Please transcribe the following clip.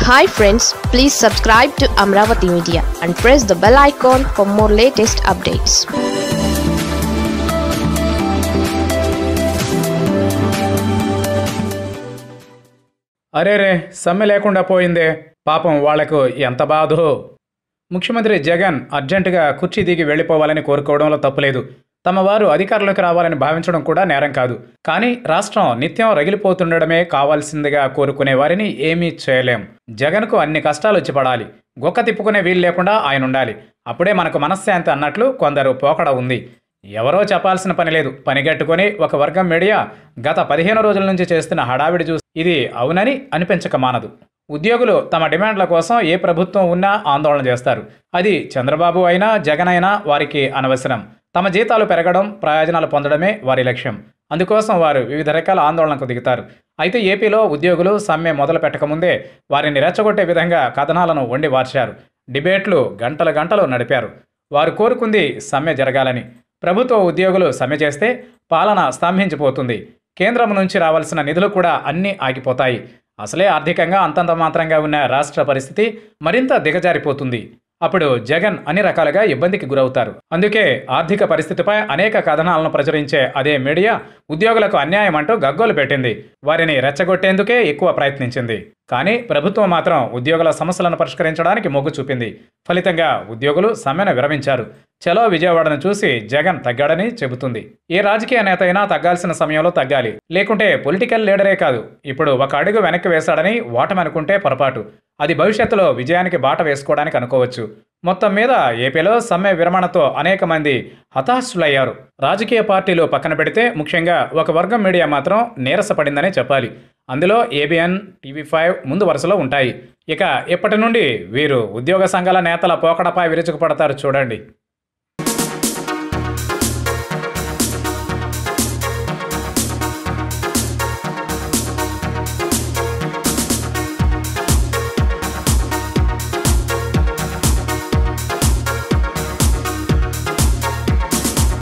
hi friends please subscribe to Amaravati media and press the bell icon for more latest updates అరే రే సమ్మె లేకుండా పోయిందే పాపం వాళ్లకు ఎంత బాధో ముఖ్యమంత్రి జగన్ అర్జెంటుగా కుర్చీ దిగి వెళ్ళిపోవాలని కోరుకోవడంలో తప్పులేదు తమ వారు అధికారంలోకి రావాలని భావించడం కూడా నేరం కాదు కానీ రాష్ట్రం నిత్యం రగిలిపోతుండడమే కావాల్సిందిగా కోరుకునే వారిని ఏమీ చేయలేం జగన్కు అన్ని కష్టాలు వచ్చి పడాలి గొక్క తిప్పుకునే వీలు లేకుండా ఆయన ఉండాలి అప్పుడే మనకు మనశ్శాంతి అన్నట్లు కొందరు పోకడ ఉంది ఎవరో చెప్పాల్సిన పని లేదు పనిగట్టుకొని ఒక వర్గం మీడియా గత పదిహేను రోజుల నుంచి చేస్తున్న హడావిడి చూసి ఇది అవునని అనిపించక మానదు ఉద్యోగులు తమ డిమాండ్ల కోసం ఏ ప్రభుత్వం ఉన్నా ఆందోళన చేస్తారు అది చంద్రబాబు అయినా జగన్ అయినా వారికి అనవసరం తమ జీతాలు పెరగడం ప్రయోజనాలు పొందడమే వారి లక్ష్యం అందుకోసం వారు వివిధ రకాల ఆందోళనకు దిగుతారు అయితే ఏపీలో ఉద్యోగులు సమ్మె మొదలు పెట్టకముందే వారిని రెచ్చగొట్టే విధంగా కథనాలను వండి వార్చారు డిబేట్లు గంటలు గంటలు నడిపారు వారు కోరుకుంది సమ్మె జరగాలని ప్రభుత్వ ఉద్యోగులు సమ్మె చేస్తే పాలన స్తంభించిపోతుంది కేంద్రం నుంచి రావాల్సిన నిధులు కూడా అన్నీ ఆగిపోతాయి అసలే ఆర్థికంగా అంతంత మాత్రంగా ఉన్న రాష్ట్ర పరిస్థితి మరింత దిగజారిపోతుంది అప్పుడు జగన్ అన్ని రకాలుగా ఇబ్బందికి గురవుతారు అందుకే ఆర్థిక పరిస్థితిపై అనేక కథనాలను ప్రచురించే అదే మీడియా ఉద్యోగులకు అన్యాయం అంటూ గగ్గోలు పెట్టింది వారిని రెచ్చగొట్టేందుకే ఎక్కువ ప్రయత్నించింది కానీ ప్రభుత్వం మాత్రం ఉద్యోగుల సమస్యలను పరిష్కరించడానికి మొగ్గు చూపింది ఫలితంగా ఉద్యోగులు సమ్మెను విరమించారు చలో విజయవాడను చూసి జగన్ తగ్గాడని చెబుతుంది ఏ రాజకీయ నేత అయినా తగ్గాల్సిన సమయంలో తగ్గాలి లేకుంటే పొలిటికల్ లీడరే కాదు ఇప్పుడు ఒక అడుగు వెనక్కి వేశాడని ఓటమి అనుకుంటే పొరపాటు అది భవిష్యత్తులో విజయానికి బాట వేసుకోవడానికి అనుకోవచ్చు మొత్తం మీద ఏపీలో సమ్మె విరమణతో అనేక మంది హతాశులయ్యారు రాజకీయ పార్టీలు పక్కన పెడితే ముఖ్యంగా ఒక వర్గం మీడియా మాత్రం నీరసపడిందనే చెప్పాలి అందులో ఏబిఎన్ టీవీ ఫైవ్ ముందు వరుసలో ఉంటాయి ఇక ఇప్పటి నుండి వీరు ఉద్యోగ సంఘాల నేతల పోకడపై విరుచుకుపడతారు చూడండి